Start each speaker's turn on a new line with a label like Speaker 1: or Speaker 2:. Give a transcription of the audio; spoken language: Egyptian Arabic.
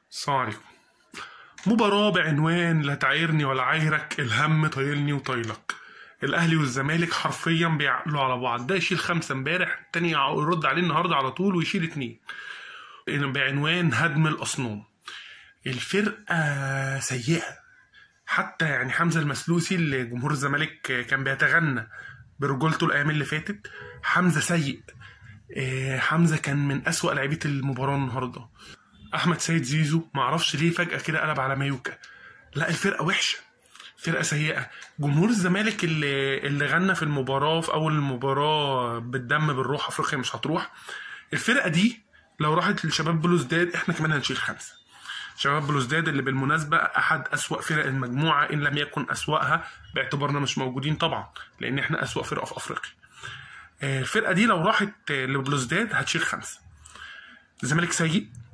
Speaker 1: السلام عليكم مباراة بعنوان لا تعيرني ولا عايرك الهم طايلني وطايلك الأهلي والزمالك حرفيا بيعقلوا على بعض ده يشيل خمسة امبارح التاني يرد عليه النهاردة على طول ويشيل اتنين بعنوان هدم الأصنام الفرقة سيئة حتى يعني حمزة المسلوسي اللي جمهور الزمالك كان بيتغنى برجولته الأيام اللي فاتت حمزة سيء آه، حمزة كان من أسوأ لعيبة المباراة النهاردة أحمد سيد زيزو معرفش ليه فجأة كده قلب على مايوكا لا الفرقة وحشة فرقة سيئة جمهور الزمالك اللي اللي غنى في المباراة في أول المباراة بالدم بالروح أفريقيا مش هتروح الفرقة دي لو راحت لشباب بلوزداد احنا كمان هنشيل خمسة شباب بلوزداد اللي بالمناسبة أحد أسوأ فرق المجموعة إن لم يكن أسوأها باعتبارنا مش موجودين طبعا لأن احنا أسوأ فرقة في أفريقيا آه، الفرقة دي لو راحت آه، لبلوزداد هتشيل خمسة الزمالك سيء